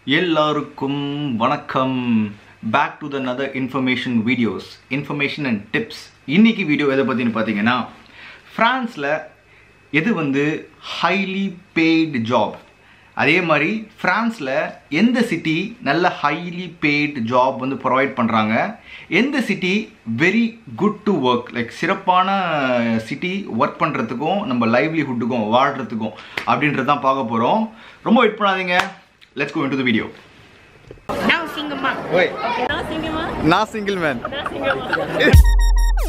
எல்லாருக்கும் வணக்கம் back to the other information videos information and tips இன்னைக்கு வீடியோ எதை பற்றின்னு பார்த்தீங்கன்னா ஃப்ரான்ஸில் எது வந்து ஹைலி பெய்டு ஜாப் அதே மாதிரி ஃப்ரான்ஸில் எந்த சிட்டி நல்ல ஹைலி பெய்டு ஜாப் வந்து ப்ரொவைட் பண்ணுறாங்க எந்த city very good to work like சிறப்பான சிட்டி ஒர்க் பண்ணுறதுக்கும் நம்ம லைவ்லிஹுட்டுக்கும் வாழ்கிறதுக்கும் அப்படின்றது தான் பார்க்க போகிறோம் ரொம்ப வெயிட் பண்ணாதீங்க let's go into the video Now single mom. ஓய் Okay, now single mom. நான் single man Now single mom.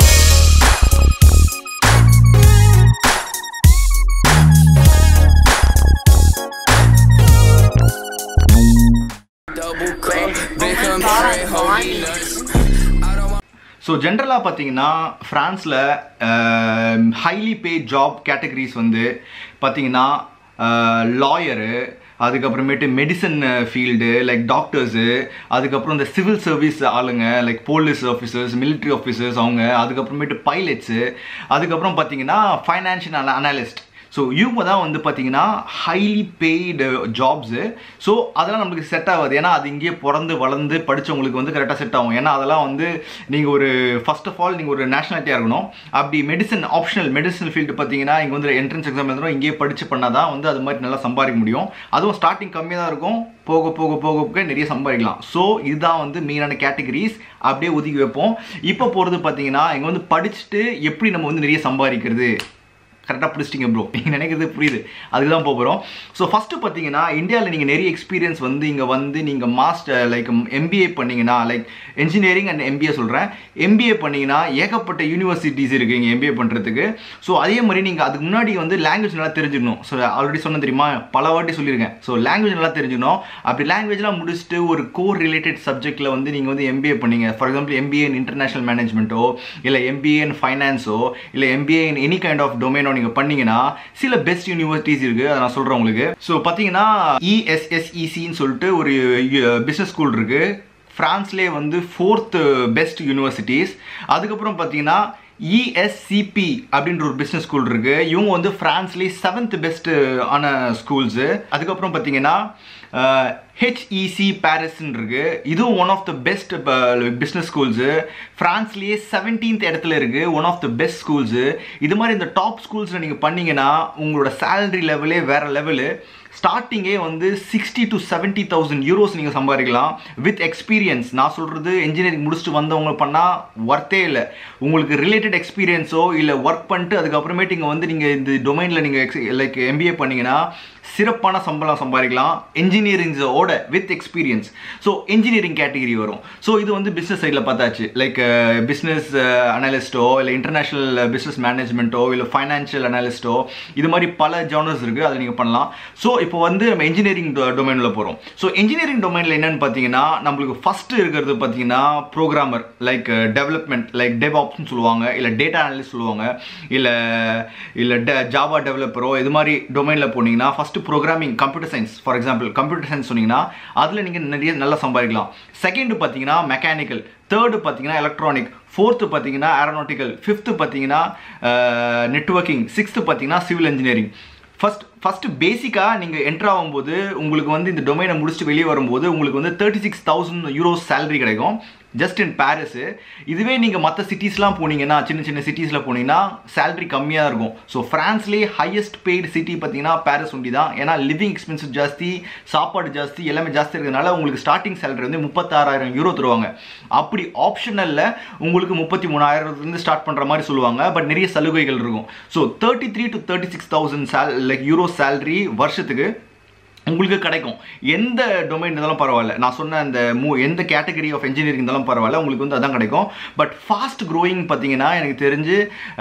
Double cup, become straight, hold me nuts. So ஜென்ரலாக பார்த்தீங்கன்னா ஃப்ரான்ஸில் ஹைலி பே ஜாப் கேட்டகரிஸ் வந்து பார்த்தீங்கன்னா லாயரு அதுக்கப்புறமேட்டு மெடிசன் ஃபீல்டு லைக் டாக்டர்ஸு அதுக்கப்புறம் இந்த சிவில் சர்வீஸ் ஆளுங்க like police officers military officers அவங்க அதுக்கப்புறமேட்டு பைலட்ஸு அதுக்கப்புறம் பார்த்தீங்கன்னா ஃபைனான்ஷியல் அனாலிஸ்ட் ஸோ இவங்க தான் வந்து பார்த்தீங்கன்னா ஹைலி பெய்டு ஜாப்ஸு ஸோ அதெல்லாம் நம்மளுக்கு செட் ஆகாது ஏன்னா அது இங்கேயே பிறந்து வளர்ந்து படித்தவங்களுக்கு வந்து கரெக்டாக செட் ஆகும் ஏன்னா அதெல்லாம் வந்து நீங்கள் ஒரு ஃபர்ஸ்ட் ஆஃப் ஆல் நீங்கள் ஒரு நேஷனாலிட்டியாக இருக்கணும் அப்படி மெடிசன் ஆப்ஷனல் மெடிசன் ஃபீல்டு பார்த்தீங்கன்னா இங்கே வந்து என்ட்ரன்ஸ் எக்ஸாம் எழுதுறோம் இங்கேயே படித்து பண்ணால் தான் வந்து அது மாதிரி நல்லா சம்பாதிக்க முடியும் அதுவும் ஸ்டார்டிங் கம்மியாக தான் இருக்கும் போக போக போக போக நிறைய சம்பாதிக்கலாம் ஸோ இதுதான் வந்து மெயினான கேட்டகரிஸ் அப்படியே ஒதுக்கி வைப்போம் இப்போ போகிறது பார்த்தீங்கன்னா இங்கே வந்து படிச்சுட்டு எப்படி நம்ம வந்து நிறைய சம்பாதிக்கிறது கரெக்டாக பிடிச்சிட்டிங்க ப்ரோ நீங்கள் நினைக்கிறது புரியுது அதுக்கு தான் போகிறோம் ஸோ ஃபஸ்ட்டு பார்த்தீங்கன்னா இந்தியாவில் நீங்கள் நிறைய எக்ஸ்பீரியன்ஸ் வந்து இங்கே வந்து நீங்கள் மாஸ்டர் லைக் எம்பிஏ பண்ணீங்கன்னா லைக் இன்ஜினியரிங் அண்ட் எம்பிஏ சொல்கிறேன் எம்பிஏ பண்ணீங்கன்னா ஏகப்பட்ட யூனிவர்சிட்டிஸ் இருக்குது இங்கே எம்பிஏ பண்ணுறதுக்கு ஸோ அதே மாதிரி நீங்கள் அதுக்கு முன்னாடி வந்து லாங்குவேஜ் நல்லா தெரிஞ்சுக்கணும் ஸோ ஆல்ரெடி சொன்ன தெரியுமா பல வாட்டி சொல்லியிருக்கேன் ஸோ லாங்குவேஜ் நல்லா தெரிஞ்சுக்கணும் அப்படி லாங்குவேஜ்லாம் முடிச்சுட்டு ஒரு கோர் ரிலேட்டட் சப்ஜெக்ட்டில் வந்து நீங்கள் வந்து எம்பிஏ பண்ணீங்க for example MBA in international மேனேஜ்மெண்ட்டோ இல்லை எம்பிஏ இன் ஃபைனான்ஸோ இல்லை MBA in any kind of டொமைனோ நீங்கள் பண்ணீங்கன்னா சில பெஸ்ட் யூனிவர்சிட்டிஸ் இருக்குது அதை நான் சொல்கிறேன் உங்களுக்கு ஸோ பார்த்தீங்கன்னா இஎஸ்எஸ்இசின்னு சொல்லிட்டு ஒரு பிஸ்னஸ் ஸ்கூல் இருக்குது ஃப்ரான்ஸ்லேயே வந்து ஃபோர்த் பெஸ்ட் யூனிவர்சிட்டிஸ் அதுக்கப்புறம் பார்த்தீங்கன்னா இஎஸ்சிபி அப்படின்ற ஒரு பிஸ்னஸ் ஸ்கூல் இருக்கு இவங்க வந்து ஃப்ரான்ஸ்லேயே செவன்த் பெஸ்ட் ஆன ஸ்கூல்ஸு அதுக்கப்புறம் பார்த்தீங்கன்னா ஹெச்இசி பாரிஸ்ன்னு இருக்கு இதுவும் one of the best business schools ஃப்ரான்ஸ்லேயே செவன்டீன்த் இடத்துல இருக்கு one of the best schools இது மாதிரி இந்த டாப் ஸ்கூல்ஸில் நீங்கள் பண்ணீங்கன்னா உங்களோட சேலரி லெவலே வேற லெவலு ஸ்டார்டிங்கே வந்து sixty to seventy thousand euros நீங்கள் சம்பாதிக்கலாம் வித் எக்ஸ்பீரியன்ஸ் நான் சொல்கிறது இன்ஜினியரிங் முடிச்சுட்டு வந்தவங்க பண்ணால் ஒர்த்தே இல்லை உங்களுக்கு ரிலேட்டட் எக்ஸ்பீரியன்ஸோ இல்லை ஒர்க் பண்ணிட்டு அதுக்கப்புறமேட்டு இங்கே வந்து நீங்கள் இந்த டொமைனில் நீங்கள் லைக் எம்பிஏ பண்ணீங்கன்னா சிறப்பான சம்பளம் சம்பாதிக்கலாம் இன்ஜினியரிங்ஸோட with experience so engineering category வரும் ஸோ இது வந்து பிஸ்னஸ் சைடில் பார்த்தாச்சு லைக் பிஸ்னஸ் அனலிஸ்ட்டோ இல்லை இன்டர்நேஷ்னல் பிஸ்னஸ் மேனேஜ்மெண்ட்டோ இல்லை ஃபைனான்ஷியல் அனலிஸ்ட்டோ இது மாதிரி பல ஜானர்ஸ் இருக்குது அதை நீங்கள் பண்ணலாம் ஸோ இப்போ வந்து நம்ம இன்ஜினியரிங் டொமைனில் போகிறோம் ஸோ இன்ஜினியரிங் டொமைனில் என்னென்னு பார்த்தீங்கன்னா நம்மளுக்கு ஃபஸ்ட்டு இருக்கிறது பார்த்தீங்கன்னா programmer like development like dev option சொல்லுவாங்க இல்லை டேட்டா அனலிஸ்ட் சொல்லுவாங்க இல்லை இல்லை டெ ஜாவா டெவலப்பரோ இது மாதிரி டொமைனில் போனீங்கன்னா first programming computer science for example computer science சொன்னீங்கன்னா அதில் நீங்கள் நிறைய நல்லா சம்பாதிக்கலாம் செகண்ட் பார்த்தீங்கன்னா மெக்கானிக்கல் தேர்டு பார்த்தீங்கன்னா எலக்ட்ரானிக் ஃபோர்த்து பார்த்தீங்கன்னா ஏரோநாட்டிக்கல் ஃபிஃப்த்து பார்த்தீங்கன்னா நெட்ஒர்க்கிங் சிக்ஸ்த்து பார்த்தீங்கன்னா சிவில் இன்ஜினியரிங் ஃபஸ்ட் ஃபஸ்ட்டு பேசிக்காக நீங்கள் என்ட்ரு ஆகும்போது உங்களுக்கு வந்து இந்த டொமைனை முடிச்சுட்டு வெளியே வரும்போது உங்களுக்கு வந்து thirty six thousand euros salary கிடைக்கும் ஜஸ்ட் இன் பாரிஸு இதுவே நீங்கள் மற்ற சிட்டிஸ்லாம் போனீங்கன்னா சின்ன சின்ன சிட்டிஸில் போனீங்கன்னா சேலரி கம்மியாக இருக்கும் ஸோ ஃப்ரான்ஸ்லேயே ஹையஸ்ட் பெய்டு சிட்டி பார்த்தீங்கன்னா பாரிஸ் ஒண்டி தான் ஏன்னா லிவிங் எக்ஸ்பென்சிவ் ஜாஸ்தி சாப்பாடு ஜாஸ்தி எல்லாமே ஜாஸ்தி இருக்கிறதுனால உங்களுக்கு ஸ்டார்டிங் சேலரி வந்து முப்பத்தாறாயிரம் யூரோ தருவாங்க அப்படி ஆப்ஷனலில் உங்களுக்கு முப்பத்தி மூணாயிரத்துலேருந்து ஸ்டார்ட் பண்ணுற மாதிரி சொல்லுவாங்க பட் நிறைய சலுகைகள் இருக்கும் so thirty three to thirty six thousand sale like euro salary வருஷத்துக்கு உங்களுக்கு கிடைக்கும் எந்த டொமைன் இருந்தாலும் பரவாயில்ல நான் சொன்ன அந்த மூ எந்த கேட்டகரி ஆஃப் இன்ஜினியரிங் இருந்தாலும் பரவாயில்ல உங்களுக்கு வந்து அதான் கிடைக்கும் பட் ஃபாஸ்ட் க்ரோயிங் பார்த்தீங்கன்னா எனக்கு தெரிஞ்சு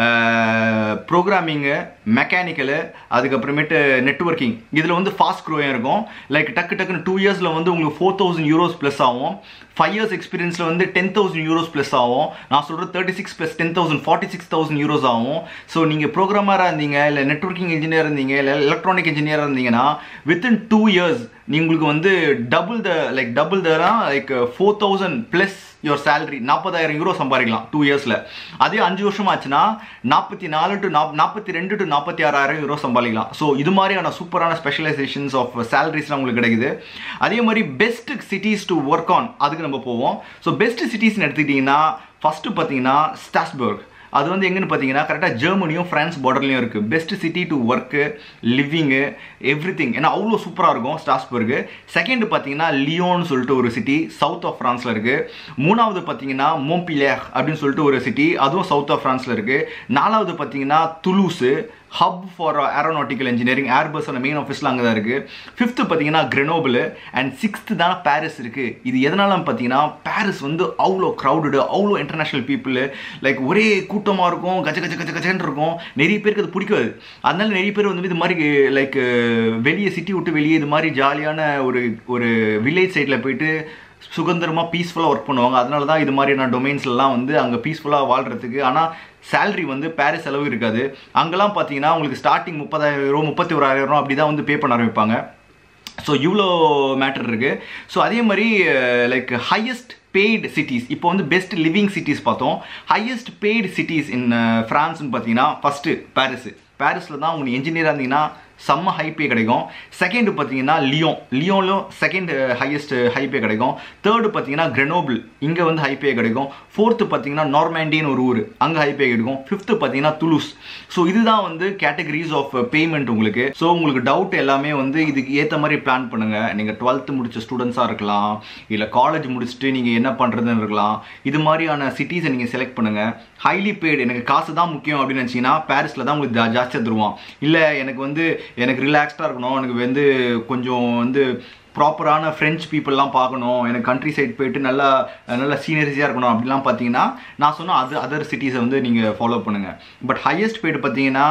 ப்ரோக்ராமிங்கு மெக்கானிக்கலு அதுக்கப்புறமேட்டு நெட்ஒர்க்கிங் இதில் வந்து ஃபாஸ்ட் க்ரோயிங் இருக்கும் லைக் டக்கு டக்குன்னு டூ இயர்ஸில் வந்து உங்களுக்கு ஃபோர் தௌசண்ட் யூரோஸ் ப்ளஸ் ஆகும் ஃபைவ் இயர்ஸ் எக்ஸ்பீரியன்ஸில் வந்து டென் தௌசண்ட் யூரோஸ் ப்ளஸ் ஆகும் நான் சொல்கிறது thirty six plus ten thousand forty six thousand euros ஆகும் ஸோ நீங்கள் ப்ரோக்ராமராக இருந்தீங்க இல்லை நெட்ஒர்க்கிங் இன்ஜினியர் இருந்தீங்க இல்லை எலக்ட்ரானிக் இன்ஜினியராக இருந்தீங்கன்னா வித்தின் டூ டூ இயர்ஸ் உங்களுக்கு வந்து டபுள் த லைக் டபுள் தலாம் like four thousand plus your salary நாற்பதாயிரம் யூரோ சம்பாதிக்கலாம் டூ இயர்ஸில் அதே அஞ்சு வருஷம் ஆச்சுன்னா நாற்பத்தி நாலு டு நாப் நாற்பத்தி ரெண்டு டு நாற்பத்தி ஆறாயிரம் யூரோ சம்பாதிக்கலாம் ஸோ இது மாதிரியான சூப்பரான ஸ்பெஷலைசேஷன்ஸ் ஆஃப் சேலரிஸ்லாம் உங்களுக்கு கிடைக்குது அதே மாதிரி best cities to work on அதுக்கு நம்ம போவோம் ஸோ பெஸ்ட் சிட்டிஸ்னு எடுத்துக்கிட்டிங்கன்னா ஃபஸ்ட்டு பார்த்தீங்கன்னா ஸ்டாஸ்பர்க் அது வந்து எங்கன்னு பார்த்தீங்கன்னா கரெக்டாக ஜெர்மனியும் ஃப்ரான்ஸ் பார்டர்லையும் இருக்குது best city to work living everything ஏன்னா அவ்வளோ சூப்பராக இருக்கும் ஸ்டாஸ்பர்கு செகண்ட் பார்த்தீங்கன்னா லியோன்னு சொல்லிட்டு ஒரு சிட்டி சவுத் ஆஃப் ஃப்ரான்ஸில் இருக்குது மூணாவது பார்த்தீங்கன்னா மோம்பிலேர் அப்படின்னு சொல்லிட்டு ஒரு சிட்டி அதுவும் சவுத் ஆஃப் ஃப்ரான்ஸில் இருக்குது நாலாவது பார்த்தீங்கன்னா Toulouse hub for aeronautical engineering ஏர்பஸோட மெயின் ஆஃபீஸில் அங்கே தான் இருக்குது ஃபிஃப்த்து பார்த்தீங்கன்னா கிரெனோபிள் அண்ட் சிக்ஸ்த்து தான் பாரிஸ் இருக்குது இது எதனால பார்த்தீங்கன்னா பாரிஸ் வந்து அவ்வளோ க்ரௌடடு அவ்வளோ இன்டர்நேஷ்னல் பீப்புள் லைக் ஒரே கூட்டமாக இருக்கும் கஜ கஜ கஜ கஜன்னு இருக்கும் நிறைய பேருக்கு அது பிடிக்காது அதனால நிறைய பேர் வந்து இது மாதிரி லைக் வெளியே சிட்டி விட்டு வெளியே இது மாதிரி ஜாலியான ஒரு ஒரு வில்லேஜ் சைடில் போயிட்டு சுதந்திரமாக பீஸ்ஃபுல்லாக ஒர்க் பண்ணுவாங்க அதனால தான் இது மாதிரியான டொமைன்ஸ்லாம் வந்து அங்கே பீஸ்ஃபுல்லாக வாழ்கிறதுக்கு ஆனால் சேலரி வந்து பாரிஸ் செலவு இருக்காது அங்கெல்லாம் பார்த்தீங்கன்னா உங்களுக்கு ஸ்டார்டிங் முப்பதாயிரம் ரூபா முப்பத்தி ஓராயிரம் ரூபா அப்படி தான் வந்து பே பண்ண ஆரம்பிப்பாங்க ஸோ இவ்வளோ மேட்டர் இருக்குது ஸோ அதே மாதிரி லைக் ஹையஸ்ட் பெய்டு சிட்டிஸ் இப்போ வந்து பெஸ்ட் லிவிங் சிட்டிஸ் பார்த்தோம் ஹையஸ்ட் பெய்டு சிட்டிஸ் இன் ஃப்ரான்ஸ்னு பார்த்தீங்கன்னா ஃபஸ்ட்டு பாரிஸ் பாரிஸில் தான் உங்களுக்கு இன்ஜினியராக இருந்தீங்கன்னா செம்ம ஹை பே கிடைக்கும் செகண்ட் பார்த்தீங்கன்னா லியோன் லியோன்லும் செகண்ட் ஹையஸ்ட் ஹை பே கிடைக்கும் தேர்டு பார்த்தீங்கன்னா கிரெனோபிள் இங்கே வந்து ஹை பே கிடைக்கும் ஃபோர்த்து பார்த்தீங்கன்னா நார்மேண்டின்னு ஒரு ஊர் அங்கே ஹை பே கிடைக்கும் ஃபிஃப்த்து பார்த்தீங்கன்னா துலுஸ் ஸோ இதுதான் வந்து கேட்டகரிஸ் ஆஃப் பேமெண்ட் உங்களுக்கு ஸோ உங்களுக்கு டவுட் எல்லாமே வந்து இதுக்கு ஏற்ற மாதிரி பிளான் பண்ணுங்கள் நீங்கள் டுவெல்த்து முடிச்ச ஸ்டூடெண்ட்ஸாக இருக்கலாம் இல்லை காலேஜ் முடிச்சுட்டு நீங்கள் என்ன பண்ணுறதுன்னு இருக்கலாம் இது மாதிரியான சிட்டிஸை நீங்கள் செலக்ட் பண்ணுங்கள் ஹைலி பெய்டு எனக்கு காசு தான் முக்கியம் அப்படின்னு நினச்சிங்கன்னா பாரிஸில் தான் உங்களுக்கு ஜா- ஜாஸ்தியாக தருவான் இல்லை எனக்கு வந்து எனக்கு ரிலாக்ஸ்டாக இருக்கணும் எனக்கு வந்து கொஞ்சம் வந்து ப்ராப்பரான ஃப்ரெஞ்ச் பீப்புளெலாம் பார்க்கணும் எனக்கு கண்ட்ரி சைட் போயிட்டு நல்லா நல்லா சீனரிஸியாக இருக்கணும் அப்படிலாம் பார்த்தீங்கன்னா நான் சொன்ன அது அதர் சிட்டிஸை வந்து நீங்கள் ஃபாலோ பண்ணுங்கள் பட் ஹையஸ்ட் போயிட்டு பார்த்தீங்கன்னா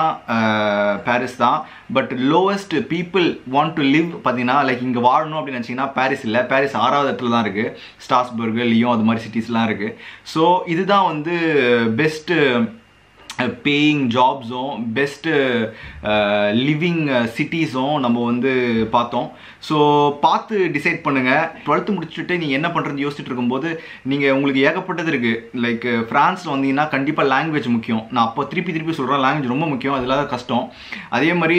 பாரிஸ் தான் but lowest people want to live பார்த்தீங்கன்னா லைக் இங்கே வாழணும் அப்படின்னு நினச்சிங்கன்னா பாரிஸ் இல்லை பாரிஸ் ஆறாவது இடத்துல தான் இருக்குது ஸ்டாஸ்பர்கு லியோ அது மாதிரி சிட்டிஸ்லாம் இருக்குது ஸோ இதுதான் வந்து பெஸ்ட்டு பேயிங் ஜாப்ஸும் பெஸ்ட்டு லிவிங் சிட்டிஸும் நம்ம வந்து பார்த்தோம் ஸோ பார்த்து டிசைட் பண்ணுங்கள் டுவெல்த்து முடிச்சுட்டு நீங்கள் என்ன பண்ணுறது யோசிச்சுட்டு இருக்கும்போது நீங்கள் உங்களுக்கு ஏகப்பட்டது இருக்குது லைக் ஃப்ரான்ஸில் வந்தீங்கன்னா கண்டிப்பாக லாங்குவேஜ் முக்கியம் நான் அப்போ திருப்பி திருப்பி சொல்கிறேன் லாங்குவேஜ் ரொம்ப முக்கியம் அது இல்லாத கஷ்டம் அதே மாதிரி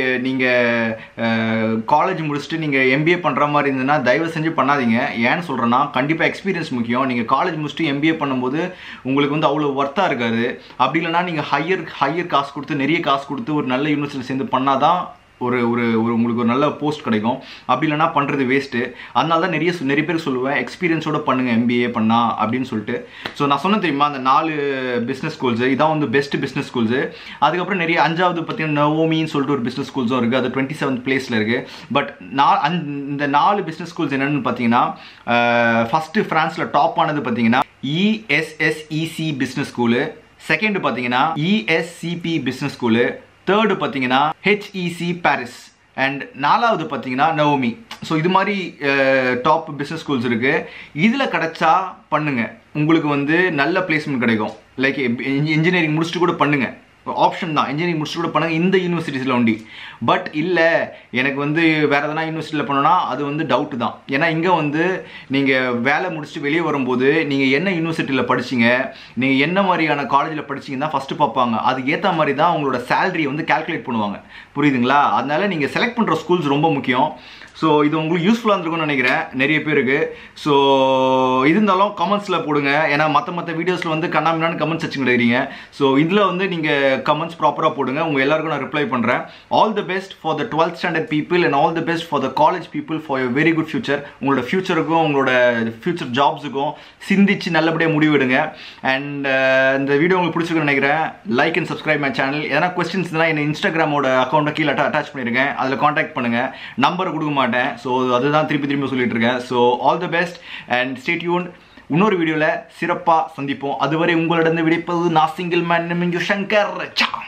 நீங்கள் காலேஜ் முடிச்சுட்டு நீங்கள் எம்பிஏ பண்ணுற மாதிரி இருந்ததுன்னா தயவு செஞ்சு பண்ணாதீங்க ஏன்னு சொல்கிறேன்னா கண்டிப்பாக எக்ஸ்பீரியன்ஸ் முக்கியம் நீங்கள் காலேஜ் முடிச்சுட்டு எம்பிஏ பண்ணும்போது உங்களுக்கு வந்து அவ்வளோ ஒர்த்தாக இருக்காது அப்படி இல்லைன்னா நீங்கள் ஹையர் ஹையர் காசு கொடுத்து நிறைய காசு கொடுத்து ஒரு நல்ல யூனிவர்சிட்டியில் சேர்ந்து பண்ணாதான் ஒரு ஒரு ஒரு உங்களுக்கு ஒரு நல்ல போஸ்ட் கிடைக்கும் அப்படி இல்லைன்னா பண்ணுறது வேஸ்ட்டு அதனால தான் நிறைய சொ- நிறைய பேர் சொல்லுவேன் எக்ஸ்பீரியன்ஸோட பண்ணுங்கள் எம்பிஏ பண்ணா அப்படின்னு சொல்லிட்டு ஸோ நான் சொன்ன தெரியுமா அந்த நாலு பிஸ்னஸ் ஸ்கூல்ஸு இதான் வந்து பெஸ்ட் பிஸ்னஸ் ஸ்கூல்ஸு அதுக்கப்புறம் நிறைய அஞ்சாவது பார்த்தீங்கன்னா நவோமின்னு சொல்லிட்டு ஒரு பிஸ்னஸ் ஸ்கூல்ஸும் இருக்குது அது டுவெண்ட்டி செவன்த் பிளேஸில் இருக்குது பட் நான் அந் இந்த நாலு பிஸ்னஸ் ஸ்கூல்ஸ் என்னென்னு பார்த்தீங்கன்னா ஃபஸ்ட்டு ஃப்ரான்ஸில் டாப் ஆனது பார்த்தீங்கன்னா இஎஸ்எஸ்இசி பிஸ்னஸ் ஸ்கூலு செகண்ட் பார்த்தீங்கன்னா இஎஸ்சிபி பிஸ்னஸ் ஸ்கூலு தேர்டு பார்த்தீங்கன்னா ஹெச்இசி பாரிஸ் அண்ட் நாலாவது பார்த்தீங்கன்னா நவோமி ஸோ இது மாதிரி டாப் பிஸ்னஸ் ஸ்கூல்ஸ் இருக்குது இதில் கிடைச்சா பண்ணுங்க உங்களுக்கு வந்து நல்ல பிளேஸ்மெண்ட் கிடைக்கும் லைக் இன்ஜினியரிங் முடிச்சுட்டு கூட பண்ணுங்க ஆப்ஷன் தான் இன்ஜினியரிங் முடிச்சுட்டு கூட பண்ணுங்க இந்த யூனிவர்சிட்டிஸில் ஒண்டி பட் இல்லை எனக்கு வந்து வேறு எதனா யூனிவர்சிட்டியில் பண்ணோன்னா அது வந்து டவுட் தான் ஏன்னா இங்கே வந்து நீங்கள் வேலை முடிச்சுட்டு வெளியே வரும்போது நீங்கள் என்ன யூனிவர்சிட்டியில் படிச்சீங்க நீங்கள் என்ன மாதிரியான காலேஜில் படிச்சீங்கன்னு தான் ஃபஸ்ட்டு பார்ப்பாங்க அதுக்கு ஏற்ற மாதிரி தான் உங்களோட சேலரியை வந்து கால்குலேட் பண்ணுவாங்க புரியுதுங்களா அதனால நீங்கள் செலக்ட் பண்ணுற ஸ்கூல்ஸ் ரொம்ப முக்கியம் ஸோ இது உங்களுக்கு யூஸ்ஃபுல்லாக இருந்திருக்கும்னு நினைக்கிறேன் நிறைய பேருக்கு ஸோ இருந்தாலும் கமெண்ட்ஸில் போடுங்க ஏன்னா மற்ற மற்ற வீடியோஸில் வந்து கண்ணாமினான்னு கமெண்ட்ஸ் வச்சு கிடைக்கிறீங்க ஸோ இதில் வந்து நீங்கள் கமெண்ட்ஸ் ப்ராப்பராக போடுங்க உங்கள் எல்லாருக்கும் நான் ரிப்ளை பண்ணுறேன் all the best for the twelfth standard people and all the best for the college people for your very good future உங்களோட ஃபியூச்சருக்கும் உங்களோட ஃபியூச்சர் ஜாப்ஸுக்கும் சிந்திச்சு நல்லபடியாக முடிவெடுங்க அண்ட் இந்த வீடியோ உங்களுக்கு பிடிச்சிருக்குன்னு நினைக்கிறேன் like and subscribe my channel எதனா கொஸ்டின்ஸ் இருந்தால் என்ன இன்ஸ்டாகிராமோட அக்கௌண்ட்டை கீழே அட்டாச் பண்ணியிருக்கேன் அதில் காண்டாக்ட் பண்ணுங்கள் நம்பர் கொடுக்க மாட்டேன் ஸோ அதுதான் திருப்பி திருப்பி சொல்லிட்டு இருக்கேன் so all the best and stay tune இன்னொரு வீடியோவில் சிறப்பாக சந்திப்போம் அதுவரை உங்களிடம் விடைப்பது நான் சிங்கிள் மேன் சங்கர் சா